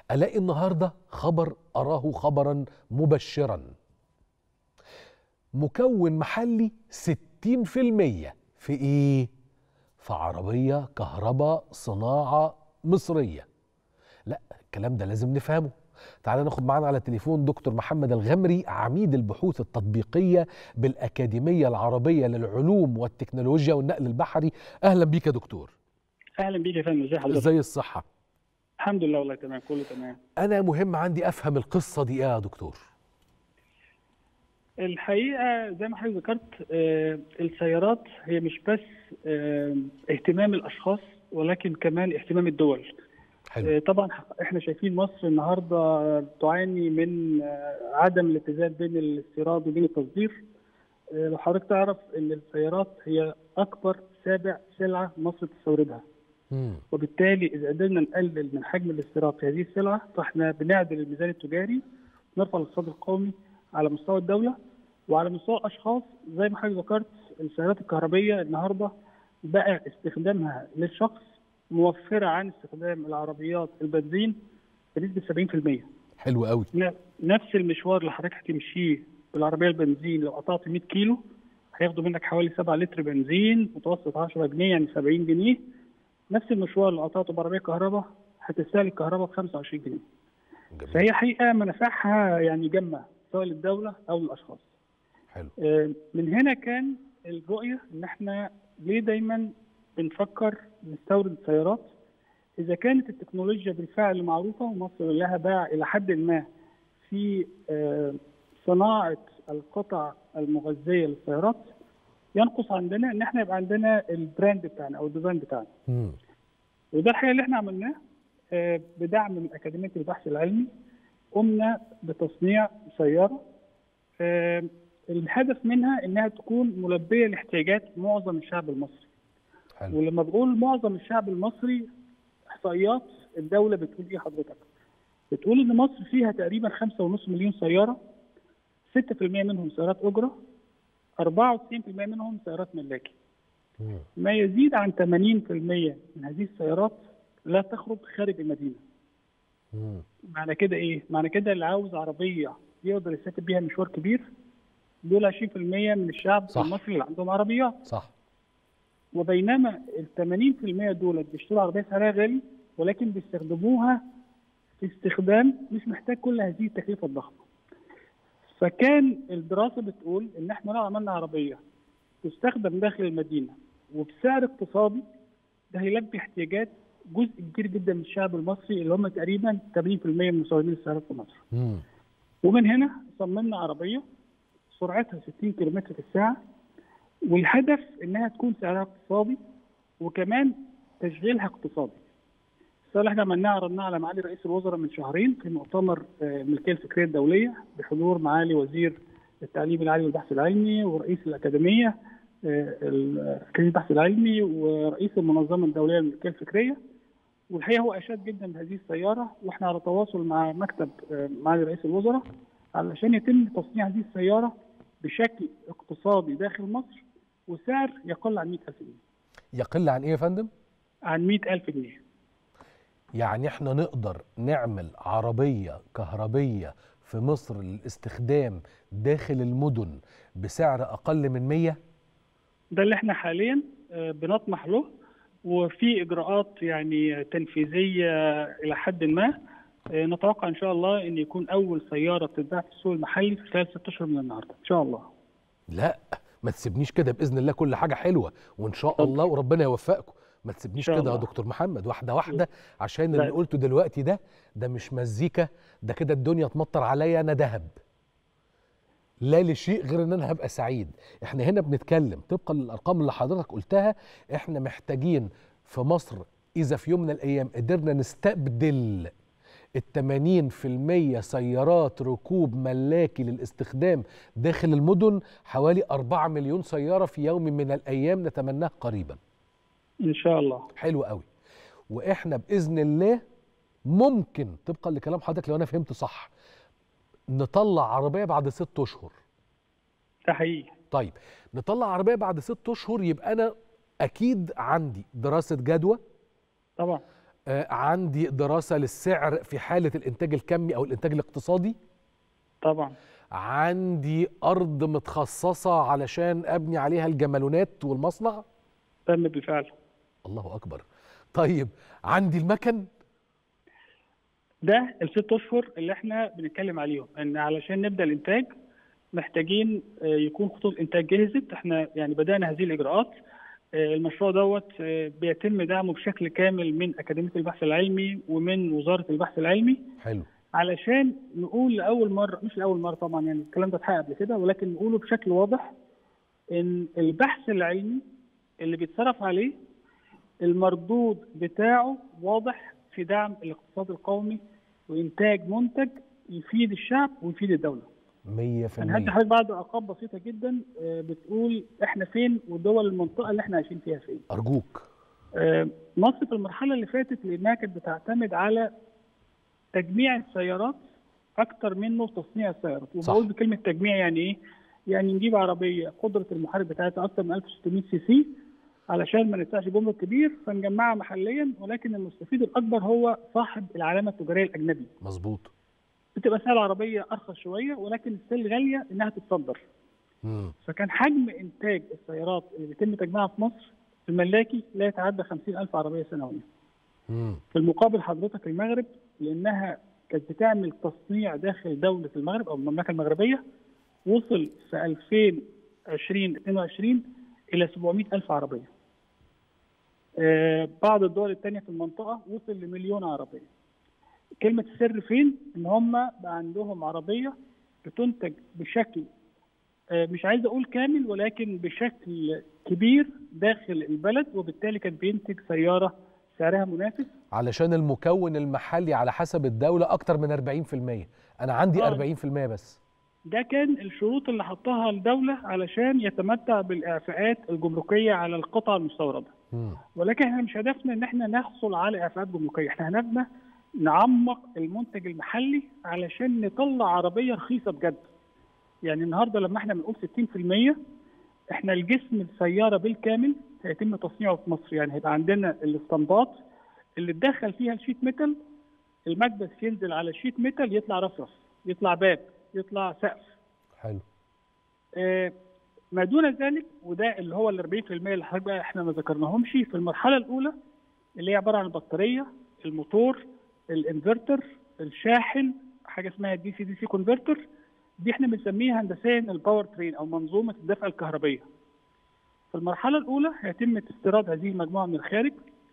الاقي النهارده خبر اراه خبرا مبشرا مكون محلي 60% في ايه في عربيه كهرباء صناعه مصريه لا الكلام ده لازم نفهمه تعالى ناخد معانا على التليفون دكتور محمد الغمري عميد البحوث التطبيقيه بالاكاديميه العربيه للعلوم والتكنولوجيا والنقل البحري اهلا بيك يا دكتور اهلا بيك يا فندم ازي حضرتك ازاي الصحه الحمد لله والله تمام كله تمام انا مهم عندي افهم القصه دي ايه يا دكتور الحقيقه زي ما حضرتك ذكرت آه السيارات هي مش بس آه اهتمام الاشخاص ولكن كمان اهتمام الدول حلو آه طبعا احنا شايفين مصر النهارده تعاني من آه عدم الاتزان بين الاستيراد وبين التصدير آه لو حضرتك تعرف ان السيارات هي اكبر سابع سلعه مصر تستوردها مم. وبالتالي اذا قدرنا نقلل من حجم الاستيراد في هذه السلعه فاحنا بنعدل الميزان التجاري ونرفع الاقتصاد القومي على مستوى الدوله وعلى مستوى الاشخاص زي ما حضرتك ذكرت السيارات الكهربيه النهارده بقى استخدامها للشخص موفره عن استخدام العربيات البنزين بنسبه 70% حلو قوي ن- نفس المشوار اللي حضرتك هتمشيه بالعربيه البنزين لو قطعت 100 كيلو هياخدوا منك حوالي 7 لتر بنزين متوسط 10 جنيه يعني 70 جنيه نفس المشوار اللي قطعته بعربيه كهرباء هتستهلك كهرباء ب 25 جنيه جميل فهي حقيقه منافعها يعني جمه سواء للدوله او للاشخاص حلو آه، من هنا كان الرؤيه ان احنا ليه دايما بنفكر نستورد سيارات اذا كانت التكنولوجيا بالفعل معروفه ومصر لها باع الى حد ما في آه، صناعه القطع المغذيه للسيارات ينقص عندنا ان احنا يبقى عندنا البراند بتاعنا او الديزاين بتاعنا مم. وده الحقيقه اللي احنا عملناه آه، بدعم من اكاديميه البحث العلمي قمنا بتصنيع سياره آه، الهدف منها انها تكون ملبيه لاحتياجات معظم الشعب المصري حلو ولما بقول معظم الشعب المصري احصائيات الدوله بتقول ايه حضرتك؟ بتقول ان مصر فيها تقريبا 5.5 مليون سياره 6% منهم سيارات اجره 94% منهم سيارات ملاكي مم. ما يزيد عن 80% من هذه السيارات لا تخرج خارج المدينه مم. معنى كده ايه؟ معنى كده اللي عاوز عربيه يقدر يسافر بيها مشوار كبير دول 20% من الشعب صح. المصري اللي عندهم عربيات صح وبينما ال 80% دول بيشتروا عربيه سعرها غالي ولكن بيستخدموها في استخدام مش محتاج كل هذه التكلفه الضخمه. فكان الدراسه بتقول ان احنا لو عملنا عربيه تستخدم داخل المدينه وبسعر اقتصادي ده هيلبي احتياجات جزء كبير جدا من الشعب المصري اللي هم تقريبا 80% من مستوردين السيارات في مصر. مم. ومن هنا صممنا عربيه سرعتها 60 كم في الساعه والهدف انها تكون سعرها اقتصادي وكمان تشغيلها اقتصادي. السؤال اللي احنا عملناه عرضناه على معالي رئيس الوزراء من شهرين في مؤتمر آه، الملكيه الفكريه الدوليه بحضور معالي وزير التعليم العالي والبحث العلمي ورئيس الاكاديميه آه، ال- اكاديميه البحث العلمي ورئيس المنظمه الدوليه للملكيه الفكريه والحقيقه هو اشاد جدا بهذه السياره واحنا على تواصل مع مكتب آه، معالي رئيس الوزراء علشان يتم تصنيع هذه السياره بشكل اقتصادي داخل مصر وسعر يقل عن 100000 جنيه يقل عن ايه يا فندم عن 100000 جنيه يعني احنا نقدر نعمل عربيه كهربيه في مصر للاستخدام داخل المدن بسعر اقل من 100 ده اللي احنا حاليا آه، بنطمح له وفي اجراءات يعني تنفيذيه الى حد ما آه، نتوقع ان شاء الله ان يكون اول سياره بتتباع في السوق المحلي في خلال ست اشهر من النهارده ان شاء الله لا ما تسيبنيش كده باذن الله كل حاجه حلوه وان شاء اتفضل. الله وربنا يوفقكم ما تسيبنيش إن شاء كده يا الله. دكتور محمد واحده واحده عشان لا. اللي قلته دلوقتي ده ده مش مزيكا ده كده الدنيا تمطر عليا انا ذهب لا لشيء غير ان انا هبقى سعيد احنا هنا بنتكلم طبقا للارقام اللي حضرتك قلتها احنا محتاجين في مصر اذا في يوم من الايام قدرنا نستبدل التمانين في المية سيارات ركوب ملاكي للاستخدام داخل المدن حوالي أربعة مليون سيارة في يوم من الأيام نتمناه قريبا ان شاء الله حلو قوي وإحنا بإذن الله ممكن طبقا لكلام حضرتك لو أنا فهمت صح نطلع عربية بعد ست أشهر ده حقيقي طيب نطلع عربية بعد ست أشهر يبقى أنا أكيد عندي دراسة جدوى طبعا آه، عندي دراسه للسعر في حاله الانتاج الكمي او الانتاج الاقتصادي طبعا عندي ارض متخصصه علشان ابني عليها الجمالونات والمصنع تم بالفعل الله اكبر طيب عندي المكن ده الست اشهر اللي احنا بنتكلم عليهم ان علشان نبدا الانتاج محتاجين آه، يكون خطوط الانتاج جهزت احنا يعني بدانا هذه الاجراءات آه، المشروع دوت آه، بيتم دعمه بشكل كامل من اكاديميه البحث العلمي ومن وزاره البحث العلمي حلو علشان نقول لاول مره مش لاول مره طبعا يعني الكلام ده اتحقق قبل كده ولكن نقوله بشكل واضح ان البحث العلمي اللي بيتصرف عليه المردود بتاعه واضح في دعم الاقتصاد القومي وانتاج منتج يفيد الشعب ويفيد الدوله. انا هدي 100% حضرتك بعض ارقام بسيطه جدا آه، بتقول احنا فين ودول المنطقه اللي احنا عايشين فيها فين. ارجوك آه، مصر في المرحله اللي فاتت لانها كانت بتعتمد على تجميع السيارات اكتر منه تصنيع السيارات صح. وبقول بكلمه تجميع يعني ايه يعني نجيب عربيه قدره المحرك بتاعتها اكتر من 1600 سي سي علشان ما ندفعش جمرك كبير فنجمعها محليا ولكن المستفيد الاكبر هو صاحب العلامه التجاريه الاجنبي مظبوط بتبقى سعر العربيه ارخص شويه ولكن ستيل غاليه انها تتصدر مم. فكان حجم انتاج السيارات اللي بيتم تجميعها في مصر الملاكي لا يتعدى 50000 عربيه سنويا مم. في المقابل حضرتك المغرب لانها كانت بتعمل تصنيع داخل دوله المغرب او المملكه المغربيه وصل في 2020 22 الى 700 الف عربيه. آه بعض الدول الثانيه في المنطقه وصل لمليون عربيه. كلمه السر فين؟ ان هم بقى عندهم عربيه بتنتج بشكل آه مش عايز اقول كامل ولكن بشكل كبير داخل البلد وبالتالي كان بينتج سياره سعرها منافس علشان المكون المحلي على حسب الدوله اكتر من 40% انا عندي آه. 40% بس ده كان الشروط اللي حطها الدولة علشان يتمتع بالإعفاءات الجمركية على القطع المستوردة مم. ولكن احنا مش هدفنا ان احنا نحصل على إعفاءات جمركية احنا هدفنا نعمق المنتج المحلي علشان نطلع عربية رخيصة بجد يعني النهاردة لما احنا بنقول 60% احنا الجسم السيارة بالكامل هيتم تصنيعه في مصر يعني هيبقى عندنا الاستنباط اللي تدخل فيها الشيت ميتال المكبس ينزل على الشيت ميتال يطلع رفرف يطلع باب يطلع سقف حلو آه، ما دون ذلك وده اللي هو ال 40% اللي حضرتك بقى احنا ما ذكرناهمش في المرحله الاولى اللي هي عباره عن البطاريه الموتور الانفرتر الشاحن حاجه اسمها دي سي دي سي كونفرتر دي احنا بنسميها هندسيا الباور ترين او منظومه الدفع الكهربيه في المرحله الاولى هيتم استيراد هذه المجموعه من الخارج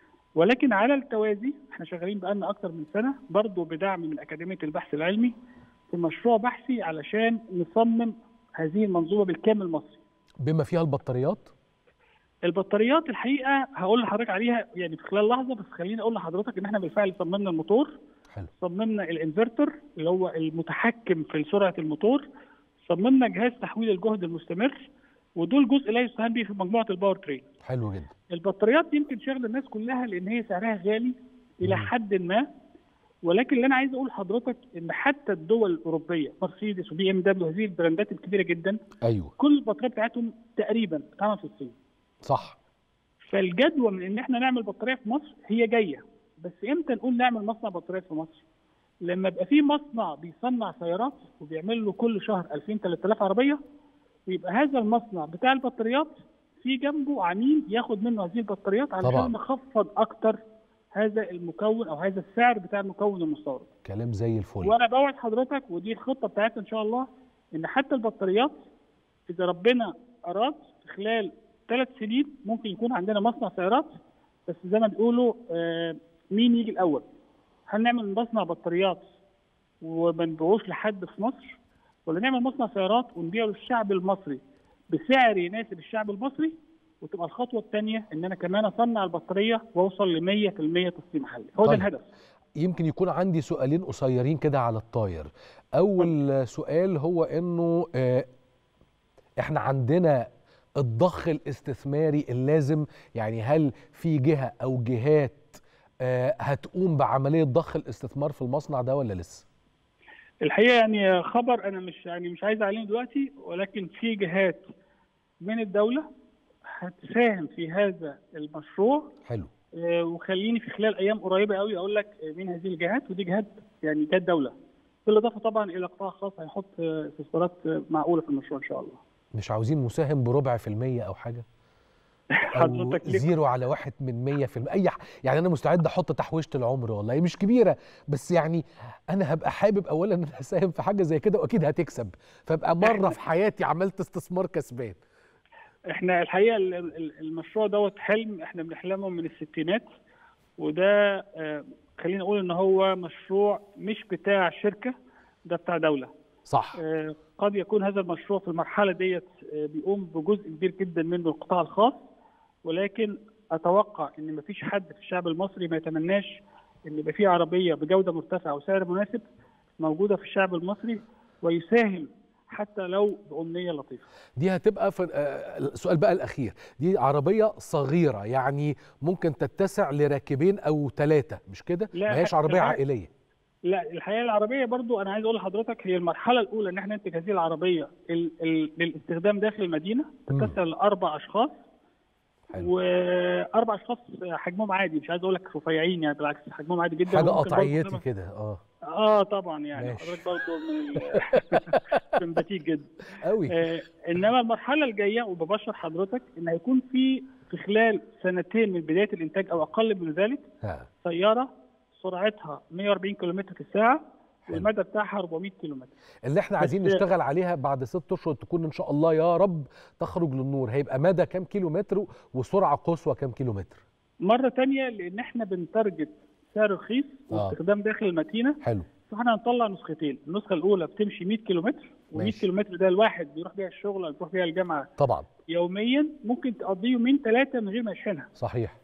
ولكن على التوازي احنا شغالين بقالنا اكتر من سنه برضه بدعم من اكاديميه البحث العلمي في مشروع بحثي علشان نصمم هذه المنظومه بالكامل مصري. بما فيها البطاريات البطاريات الحقيقه هقول لحضرتك عليها يعني في خلال لحظه بس خليني اقول لحضرتك ان احنا بالفعل صممنا الموتور حلو صممنا الانفرتر اللي هو المتحكم في سرعه الموتور صممنا جهاز تحويل الجهد المستمر ودول جزء لا يستهان به في مجموعه الباور ترين. حلو جدا البطاريات يمكن شغل الناس كلها لان هي سعرها غالي الى مم. حد ما ولكن اللي انا عايز اقول لحضرتك ان حتى الدول الاوروبيه مرسيدس وبي ام دبليو هذه البراندات الكبيره جدا ايوه كل البطاريات بتاعتهم تقريبا بتتعمل في الصين صح فالجدوى من ان احنا نعمل بطاريه في مصر هي جايه بس امتى نقول نعمل مصنع بطاريات في مصر؟ لما يبقى في مصنع بيصنع سيارات وبيعمل له كل شهر 2000 3000 عربيه ويبقى هذا المصنع بتاع البطاريات في جنبه عميل ياخد منه هذه البطاريات طبعاً. علشان نخفض اكتر هذا المكون او هذا السعر بتاع المكون المستورد. كلام زي الفل وانا بوعد حضرتك ودي الخطه بتاعتنا ان شاء الله ان حتى البطاريات اذا ربنا اراد في خلال ثلاث سنين ممكن يكون عندنا مصنع سيارات بس زي ما بيقولوا آه، مين يجي الاول؟ هل نعمل مصنع بطاريات وما نبيعوش لحد في مصر ولا نعمل مصنع سيارات ونبيعه للشعب المصري بسعر يناسب الشعب المصري وتبقى الخطوه الثانيه ان انا كمان اصنع البطاريه واوصل ل 100% تصنيع محلي هو ده طيب. الهدف يمكن يكون عندي سؤالين قصيرين كده على الطاير اول سؤال هو انه آه، احنا عندنا الضخ الاستثماري اللازم يعني هل في جهة او جهات آه، هتقوم بعملية ضخ الاستثمار في المصنع ده ولا لسه الحقيقه يعني خبر انا مش يعني مش عايز اعلنه دلوقتي ولكن في جهات من الدوله هتساهم في هذا المشروع حلو آه، وخليني في خلال ايام قريبه قوي اقول لك مين هذه الجهات ودي جهات يعني جهات دوله بالاضافه طبعا الى قطاع خاص هيحط آه، استثمارات آه، معقوله في المشروع ان شاء الله مش عاوزين مساهم بربع في المية او حاجه او حضرتك ليه زيرو على واحد من مية في المية اي ح... يعني انا مستعد احط تحويشة العمر والله هي مش كبيرة بس يعني انا هبقى حابب اولا ان انا اساهم في حاجة زي كده واكيد هتكسب فابقى مرة في حياتي عملت استثمار كسبان احنا الحقيقه ال- ال- المشروع دوت حلم احنا بنحلمه من الستينات وده آه، خلينا نقول ان هو مشروع مش بتاع شركه ده بتاع دوله صح آه، قد يكون هذا المشروع في المرحله ديت آه، بيقوم بجزء كبير جدا منه القطاع الخاص ولكن اتوقع ان مفيش حد في الشعب المصري ما يتمناش ان يبقى في عربيه بجوده مرتفعه وسعر مناسب موجوده في الشعب المصري ويساهم حتى لو بامنيه لطيفه دي هتبقى في آه، السؤال بقى الاخير دي عربية صغيرة يعني ممكن تتسع لراكبين او ثلاثة مش كده لا، ما هيش عربية لا. عائلية لا الحقيقه العربيه برضو انا عايز اقول لحضرتك هي المرحله الاولى ان احنا ننتج هذه العربيه ال- ال- للاستخدام داخل المدينه مم. تتسع لاربع اشخاص حلو. واربع اشخاص حجمهم عادي مش عايز اقول لك رفيعين يعني بالعكس حجمهم عادي جدا حاجة وممكن برضو قطعيتي قدامك- كده اه اه طبعا يعني ماشي. حضرتك برضه من ال- سمباتيك جدا قوي آه انما المرحله الجايه وببشر حضرتك ان هيكون في في خلال سنتين من بدايه الانتاج او اقل من ذلك ها. سياره سرعتها 140 كم في الساعه حلو. والمدى بتاعها 400 كيلومتر اللي احنا بس- عايزين نشتغل عليها بعد ست اشهر تكون ان شاء الله يا رب تخرج للنور هيبقى مدى كام كيلو متر وسرعه قصوى كام كيلو متر مره تانية لان احنا بنترجت سعر رخيص آه. واستخدام داخل المدينه حلو فاحنا هنطلع نسختين النسخه الاولى بتمشي 100 كيلومتر و100 ماشي. كيلومتر ده الواحد بيروح بيها الشغل او بيروح بيها الجامعه طبعا يوميا ممكن تقضيه يومين ثلاثه من غير ما يشحنها صحيح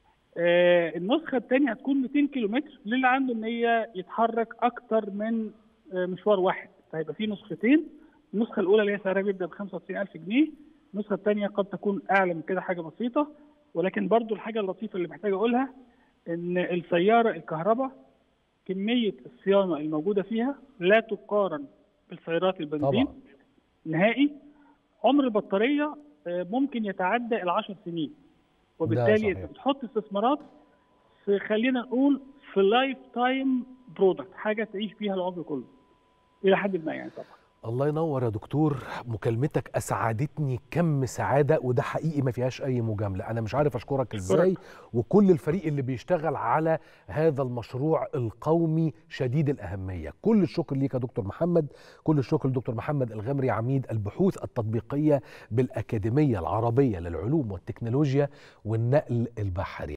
آه النسخه الثانيه هتكون 200 كيلومتر للي عنده ان هي يتحرك اكتر من آه مشوار واحد فهيبقى في نسختين النسخه الاولى اللي هي سعرها بيبدا ب 95000 جنيه النسخه الثانيه قد تكون اعلى من كده حاجه بسيطه ولكن برضو الحاجه اللطيفه اللي محتاج اقولها ان السياره الكهرباء كميه الصيانه الموجوده فيها لا تقارن بالسيارات البنزين طبعا نهائي عمر البطاريه آه، ممكن يتعدى ال 10 سنين وبالتالي صحيح. انت بتحط استثمارات في خلينا نقول في لايف تايم برودكت حاجه تعيش بيها العمر كله الى حد ما يعني طبعا الله ينور يا دكتور مكالمتك اسعدتني كم سعاده وده حقيقي ما فيهاش اي مجامله انا مش عارف اشكرك ازاي وكل الفريق اللي بيشتغل على هذا المشروع القومي شديد الاهميه كل الشكر ليك يا دكتور محمد كل الشكر لدكتور محمد الغمري عميد البحوث التطبيقيه بالاكاديميه العربيه للعلوم والتكنولوجيا والنقل البحري